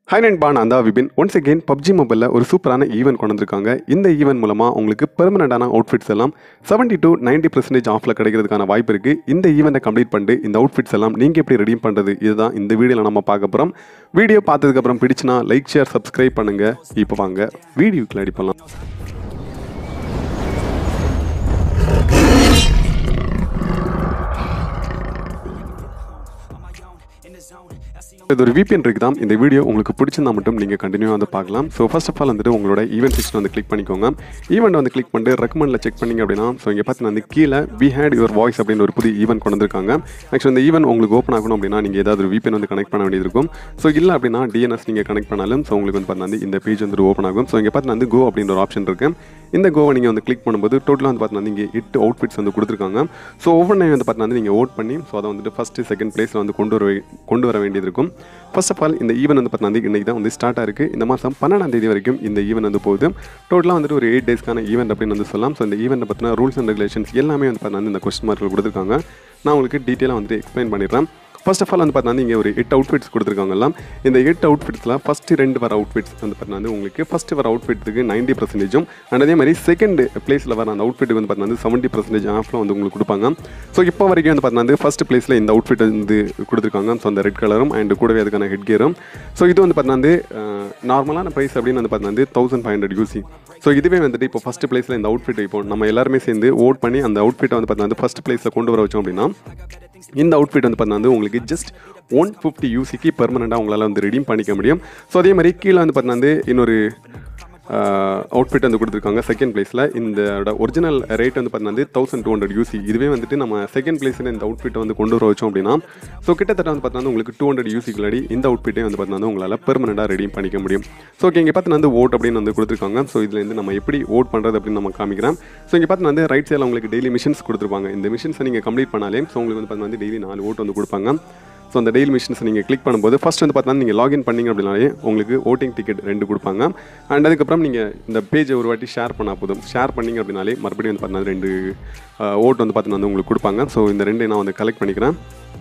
high நண்பா நான் தான் விபின் ஒன்ஸ் அகெயின் பப்ஜி மொபைலில் ஒரு சூப்பரான ஈவெண்ட் கொண்டு வந்திருக்காங்க இந்த ஈவெண்ட் மூலமாக உங்களுக்கு பெர்மனண்டான அவுட்ஃபிட்ஸ் எல்லாம் 70 டு 90% பர்சன்டேஜ் ஆஃபில் கிடைக்கிறதுக்கான வாய்ப்பு இருக்குது இந்த ஈவெண்ட்டை கம்ப்ளீட் பண்ணிட்டு இந்த அவுட்ஃபிட்ஸ் எல்லாம் நீங்கள் எப்படி ரெடீம் பண்ணுறது இதுதான் இந்த வீடியோவில் நம்ம பார்க்க போகிறோம் வீடியோ பார்த்ததுக்கப்புறம் பிடிச்சினா லைக் ஷேர் சப்ஸ்கிரைப் பண்ணுங்கள் இப்போ வாங்க வீடியோக்குள்ள அடி பண்ணலாம் இது ஒரு VPN இருக்கு தான் இந்த வீடியோ உங்களுக்கு பிடிச்சிருந்தா மட்டும் நீங்கள் கண்டினியூ வந்து பார்க்கலாம் ஸோ ஃபர்ஸ்ட் ஆஃப் ஆல் வந்துட்டு உங்களோட ஈவெண்ட் செக்ஷன் வந்து கிளிக் பண்ணிக்கோங்க ஈவெண்ட் வந்து கிளிக் பண்ணிட்டு ரெக்கமெண்டில் செக் பண்ணீங்க அப்படின்னா ஸோ இங்கே பார்த்தீங்கன்னா வந்து கீழே வி ஹேட் யுவர் வாய்ஸ் அப்படின்னு ஒரு புது ஈவெண்ட் கொண்டு வந்திருக்காங்க ஆக்சுவலி இந்த ஈவெண்ட் உங்களுக்கு ஓப்பன் ஆகணும் அப்படின்னா நீங்கள் ஏதாவது ஒரு VPN வந்து கனெக்ட் பண்ண வேண்டியது இருக்கும் ஸோ இல்லை அப்படின்னா டிஎன்எஸ் நீங்கள் கனெக்ட் பண்ணாலும் ஸோ உங்களுக்கு வந்து பார்த்தீங்கன்னா இந்த பேஜ் வந்து ஓப்பன் ஆகும் ஸோ இங்கே பார்த்தீங்கன்னா வந்து கோ அப்படின்ற ஒரு ஆப்ஷன் இருக்கு இந்த கோவை நீங்கள் வந்து கிளிக் பண்ணும்போது டோட்டலாக வந்து பார்த்தீங்கன்னா இங்கே எட்டு அவுட்ஃபிட்ஸ் வந்து கொடுத்துருக்காங்க ஸோ ஒவ்வொன்றையும் வந்து பார்த்தீங்கன்னா நீங்கள் ஓட் பண்ணி ஸோ அதை வந்துட்டு ஃபஸ்ட்டு செகண்ட் பிளேஸில் வந்து கொண்டு வர வே- கொண்டு வர வேண்டியது இருக்கும் ஃபர்ஸ்ட் ஆஃப் ஆல் இந்த ஈவெண்ட் வந்து பார்த்தீங்கன்னா இன்றைக்கி தான் வந்து ஸ்டார்ட் ஆயிருக்கு இந்த மாதம் பன்னெண்டாம் தேதி வரைக்கும் இந்த ஈவெண்ட் வந்து போகுது டோட்டலாக வந்துட்டு ஒரு எயிட் டேஸ்க்கான ஈவெண்ட் அப்படின்னு வந்து சொல்லலாம் ஸோ இந்த ஈவெண்ட்டை பற்றின ரூல்ஸ் அண்ட் ரெகுலேஷன்ஸ் எல்லாமே வந்து பார்த்தீங்கன்னா இந்த கொஸ்டின் மார்க்கில் கொடுத்துருக்காங்க நான் உங்களுக்கு டீட்டெயிலாக வந்துட்டு எக்ஸ்பிளைன் பண்ணிடுறேன் ஃபர்ஸ்ட் ஆஃப் ஆல் வந்து பார்த்தீங்கன்னா இங்கே ஒரு எட்டு அவுட்ஃபிட்ஸ் கொடுத்துருக்காங்கலாம் இந்த எட்டு அவுட்ஃபிட்ஸில் ஃபஸ்ட்டு ரெண்டு வர அவுட்ஃபிட்ஸ் வந்து பார்த்தீங்கன்னா உங்களுக்கு ஃபஸ்ட்டு வர அவுட்ஃபிட்டுக்கு நைன்டி பர்சன்டேஜும் அண்ட் அதே மாதிரி செகண்ட் பிளேஸில் வர அந்த அவுட்ஃபிட்டுக்கு வந்து பார்த்தீங்கன்னா செவன்ட்டி பர்சன்டேஜ் ஆஃபில் வந்து உங்களுக்கு கொடுப்பாங்க ஸோ இப்போ வரைக்கும் வந்து பார்த்தீங்கன்னா ஃபஸ்ட் பிளேஸில் இந்த அவுட்ஃபிட் வந்து கொடுத்துருக்காங்க ஸோ அந்த ரெட் கலரும் அண்ட் கூடவே அதுக்கான ஹெட் கியரும் ஸோ இது வந்து பார்த்தீங்கன்னா நார்மலான ப்ரைஸ் அப்படின்னு வந்து பார்த்தீங்கன்னா thousand five hundred UC so இதுவே வந்துட்டு இப்போ ஃபஸ்ட் பிளேஸில் இந்த அவுட்ஃபிட் இப்போ நம்ம எல்லாருமே சேர்ந்து ஓட் பண்ணி அந்த அவுட்ஃபிட்டை வந்து பார்த்தீங்கன்னா ஃபஸ்ட் பிளேஸில் கொண்டு வர வச்சோம் அப்படின்னா இந்த அவுட்ஃபிட் வந்து பார்த்தீங்கன்னா உங்களுக்கு ஜஸ்ட் ஒன் ஃபிஃப்டி யூசிக்கு பெர்மனெண்ட்டாக உங்களால் வந்து ரெடீம் பண்ணிக்க முடியும் ஸோ அதே மாதிரி கீழே வந்து பார்த்தீங்கன்னா இன்னொரு அவுட்ஃபிட் வந்து கொடுத்துருக்காங்க செகண்ட் பிளேஸில் இந்த ஒரிஜினல் ரேட் வந்து பார்த்தீங்கன்னா தௌசண்ட் டூ ஹண்ட்ரட் யூசி இதுவே வந்துட்டு நம்ம செகண்ட் பிளேஸில் இந்த அவுட்ஃபிட்டை வந்து கொண்டு வர வச்சோம் அப்படின்னா ஸோ கிட்டத்தட்ட வந்து பார்த்தீங்கன்னா உங்களுக்கு டூ ஹண்ட்ரட் யூசிக்குள்ளாடி இந்த அவுட்ஃபிட்டே வந்து பார்த்தீங்கன்னா உங்களால் பெர்மனெண்ட்டாக ரெடீம் பண்ணிக்க முடியும் ஸோ ஓகே இங்கே பார்த்தீங்கன்னா வந்து ஓட் அப்படின்னு வந்து கொடுத்துருக்காங்க ஸோ இதுலேருந்து நம்ம எப்படி ஓட் பண்ணுறது அப்படின்னு நம்ம காமிக்கிறேன் ஸோ இங்கே பார்த்தீங்கன்னா வந்து ரைட் சைடில் உங்களுக்கு டெய்லி மிஷின்ஸ் கொடுத்துருப்பாங்க இந்த மிஷின்ஸை நீங்கள் கம்ப்ளீட் பண்ணாலே ஸோ உங்களுக்கு வந்து பார்த்தீங்கன்னா டெய்லி நாலு ஓட் வந்து கொடுப்பாங்க ஸோ அந்த டெய்லி மிஷின்ஸ் நீங்கள் கிளிக் பண்ணும்போது ஃபர்ஸ்ட் வந்து பார்த்தீங்கன்னா நீங்கள் லாகின் பண்ணீங்க அப்படின்னாலே உங்களுக்கு ஓட்டிங் டிக்கெட் ரெண்டு கொடுப்பாங்க அண்ட் அதுக்கப்புறம் நீங்கள் இந்த பேஜை ஒரு வாட்டி ஷேர் பண்ணால் போதும் ஷேர் பண்ணீங்க அப்படின்னாலே மறுபடியும் வந்து பார்த்தீங்கன்னா ரெண்டு ஓட் வந்து பார்த்தீங்கன்னா வந்து உங்களுக்கு கொடுப்பாங்க ஸோ இந்த ரெண்டையும் நான் வந்து கலெக்ட் பண்ணிக்கிறேன்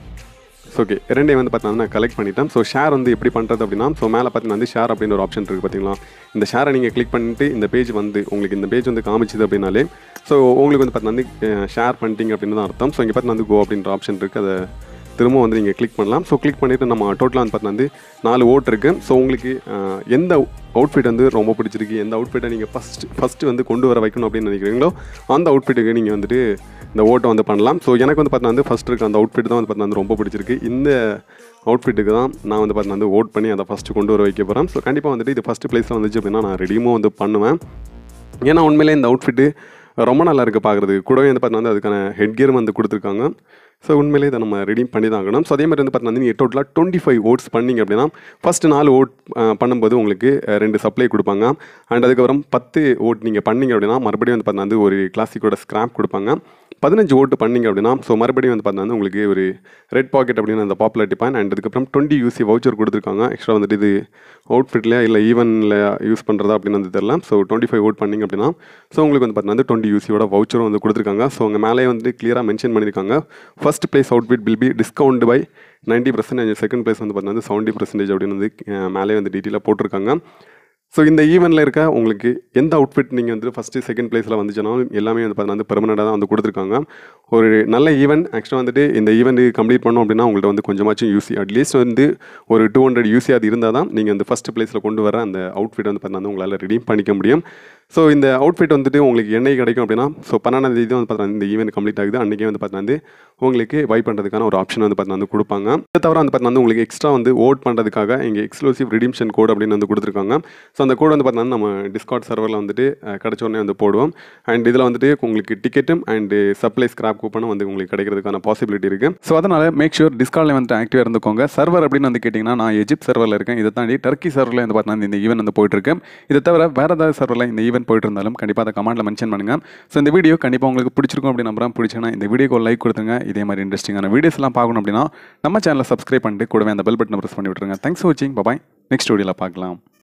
ஸோ ஓகே ரெண்டையும் வந்து பார்த்தீங்கன்னா நான் கலெக்ட் பண்ணிட்டேன் ஸோ ஷேர் வந்து எப்படி பண்ணுறது அப்படின்னா ஸோ மேலே பார்த்தீங்கன்னா வந்து ஷேர் அப்படின்னு ஒரு ஆப்ஷன் இருக்குது பார்த்தீங்களா இந்த ஷேரை நீங்கள் கிளிக் பண்ணிட்டு இந்த பேஜ் வந்து உங்களுக்கு இந்த பேஜ் வந்து காமிச்சுது அப்படின்னாலே ஸோ உங்களுக்கு வந்து பார்த்தீங்கன்னா வந்து ஷேர் பண்ணிட்டீங்க அப்படின்னு தான் அர்த்தம் ஸோ இங்கே பார்த்தீங்கன்னா வந்து கோ அப்படின்ற ஆப்ஷன் இருக்குது அதை திரும்ப வந்து நீங்கள் கிளிக் பண்ணலாம் ஸோ கிளிக் பண்ணிவிட்டு நம்ம டோட்டலாக வந்து பார்த்தீங்கன்னா வந்து நாலு ஓட் இருக்குது ஸோ உங்களுக்கு அஹ், எந்த அவுட்ஃபிட் வந்து ரொம்ப பிடிச்சிருக்கு எந்த அவுட்ஃபிட்டை நீங்கள் ஃபஸ்ட் ஃபஸ்ட்டு வந்து கொண்டு வர வைக்கணும் அப்படின்னு நினைக்கிறீங்களோ அந்த அவுட்ஃபிட்டுக்கு நீங்கள் வந்துட்டு இந்த ஓட்டை வந்து பண்ணலாம் ஸோ எனக்கு வந்து பார்த்தீங்கன்னா வந்து ஃபஸ்ட் இருக்க அந்த அவுட்ஃபிட் தான் வந்து பார்த்தீங்கன்னா வந்து ரொம்ப பிடிச்சிருக்கு இந்த அவுட்ஃபிட்டுக்கு தான் நான் வந்து பார்த்தீங்கன்னா வந்து ஓட் பண்ணி அதை ஃபஸ்ட்டு கொண்டு வர வைக்க போகிறேன் ஸோ கண்டிப்பாக வந்துட்டு இது ஃபஸ்ட்டு ப்ளேஸில் வந்துச்சு அப்படின்னா நான் ரெடியுமோ வந்து பண்ணுவேன் ஏன்னா உண்மையிலே இந்த அவுட்ஃபிட்டு ரொம்ப நல்லா இருக்குது பார்க்குறது கூடவே வந்து பார்த்தீங்கன்னா வந்து அதுக்கான ஹெட் கியரும் வந்து கொடுத்துருக்காங்க ஸோ உண்மையிலே இதை நம்ம ரெடி பண்ணி தான் ஆகணும் ஸோ அதே மாதிரி வந்து பார்த்தீங்கன்னா நீங்கள் டோட்டலாக டுவெண்ட்டி ஃபைவ் ஓட்ஸ் பண்ணீங்க அப்படின்னா ஃபஸ்ட்டு நாலு ஓட் பண்ணும்போது உங்களுக்கு அஹ், ரெண்டு சப்ளை கொடுப்பாங்க அண்ட் அதுக்கப்புறம் பத்து ஓட் நீங்கள் பண்ணீங்க அப்படின்னா மறுபடியும் வந்து பார்த்தீங்கன்னா வந்து ஒரு கிளாசிக்கோட ஸ்கிராப் கொடுப்பாங்க பதினஞ்சு ஓட்டு பண்ணீங்க அப்படின்னா ஸோ மறுபடியும் வந்து பார்த்தீங்கன்னா வந்து உங்களுக்கு ஒரு ரெட் பாக்கெட் அப்படின்னு அந்த பாப்புலாரிட்டி பாயிண்ட் அண்ட் அதுக்கப்புறம் டுவெண்ட்டி யூசி வவுச்சர் கொடுத்துருக்காங்க எக்ஸ்ட்ரா வந்துட்டு இது அவுட்ஃபிட்டில் இல்லை ஈவனில் யூஸ் பண்ணுறதா அப்படின்னு வந்து தெரியல ஸோ டுவெண்ட்டி ஃபைவ் ஓட் பண்ணீங்க அப்படின்னா ஸோ உங்களுக்கு வந்து பார்த்தீங்கன்னா வந்து டுவெண்ட்டி யூசியோட வவுச்சரும் வந்து கொடுத்துருக்காங்க ஸோ உங்கள் மேலே வந்து கிளியராக மென்ஷன் பண்ணியிருக்காங்க first place outfit will be discount by ninety percentage second place வந்து பார்த்தீங்கன்னா செவன்ட்டி பர்சன்டேஜ் அப்படின்னு வந்து அஹ், மேலே வந்து டீட்டெயிலாக போட்டிருக்காங்க ஸோ இந்த ஈவெண்ட்டில் இருக்க உங்களுக்கு எந்த அவுட்ஃபிட் நீங்கள் வந்து ஃபஸ்ட்டு செகண்ட் பிளேஸில் வந்துச்சுனாலும் எல்லாமே வந்து பார்த்தீங்கன்னா வந்து பெர்மனெண்ட்டாக தான் வந்து கொடுத்துருக்காங்க ஒரு நல்ல ஈவெண்ட் ஆக்சுவலாக வந்துட்டு இந்த ஈவெண்ட் கம்ப்ளீட் பண்ணோம் அப்படின்னா உங்கள்ட்ட வந்து கொஞ்சமாச்சும் யூசி அட்லீஸ்ட் வந்து ஒரு டூ ஹண்ட்ரட் யூசி அது இருந்தால் தான் நீங்கள் வந்து ஃபஸ்ட் பிளேஸில் கொண்டு வர அந்த அவுட்ஃபிட் வந்து பார்த்தீங்கன்னா உங்களால் ரெடீம் பண்ணிக்க முடியும் ஸோ இந்த அவுட்ஃபிட் வந்துட்டு உங்களுக்கு என்னைக்கு கிடைக்கும் அப்படின்னா ஸோ பன்னெண்டாம் தேதி வந்து பார்த்தீங்கன்னா இந்த ஈவெண்ட் கம்ப்ளீட் ஆகுது அன்றைக்கே வந்து பார்த்தீங்கன்னா வந்து உங்களுக்கு பை பண்ணுறதுக்கான ஒரு ஆப்ஷன் வந்து பார்த்தீங்கன்னா வந்து கொடுப்பாங்க இது தவிர வந்து பார்த்தீங்கன்னா வந்து உங்களுக்கு எக்ஸ்ட்ரா வந்து ஓட் பண்ணுறதுக்காக இங்கே எக்ஸ்க்ளூசிவ் ரிடீம்ஷன் கோட் அப்படின்னு வந்து கொடுத்துருக்காங்க ஸோ அந்த கோட் வந்து பார்த்தீங்கன்னா நம்ம டிஸ்கார்ட் சர்வரில் வந்துட்டு அஹ், கிடைச்ச உடனே வந்து போடுவோம் அண்ட் இதில் வந்துட்டு உங்களுக்கு டிக்கெட்டும் அண்ட் சப்ளை ஸ்கிராப் கூப்பனும் வந்து உங்களுக்கு கிடைக்கிறதுக்கான பாசிபிலிட்டி இருக்குது ஸோ அதனால் மேக் ஷூர் டிஸ்காலில் வந்துட்டு ஆக்டிவாக இருந்துக்கோங்க சர்வர் அப்படின்னு வந்து கேட்டிங்கன்னா நான் எஜிப்ட் சர்வரில் இருக்கேன் இதை தாண்டி டர்க்கி சர்வரில் வந்து பார்த்தீங்கன்னா இந்த ஈவெண்ட் வந்து போயிட்டு இருக்கு இதை தவிர வேறு ஏதாவது சர்வரில் இந்த ஈவெண்ட் போயிட்டு இருந்தாலும் கண்டிப்பாக அதை கமெண்ட்டில் மென்ஷன் பண்ணுங்கள் ஸோ இந்த வீடியோ கண்டிப்பாக உங்களுக்கு பிடிச்சிருக்கும் அப்படின்னு நம்புறேன் பிடிச்சிங்கன்னா இந்த வீடியோக்கு ஒரு லைக் கொடுத்துங்க இதே மாதிரி இன்ட்ரெஸ்டிங்கான வீடியோஸ் எல்லாம் பார்க்கணும் அப்படின்னா நம்ம சேனலை சப்ஸ்கிரைப் பண்ணிட்டு கூடவே அந்த பெல் பட்டனை ப்ரெஸ் பண்ணி விட்டுருங்க தேங்க்ஸ் ஃபார் வாட்சிங் பாய் நெக்ஸ்ட் வீடியோவில் பார்க்கலாம்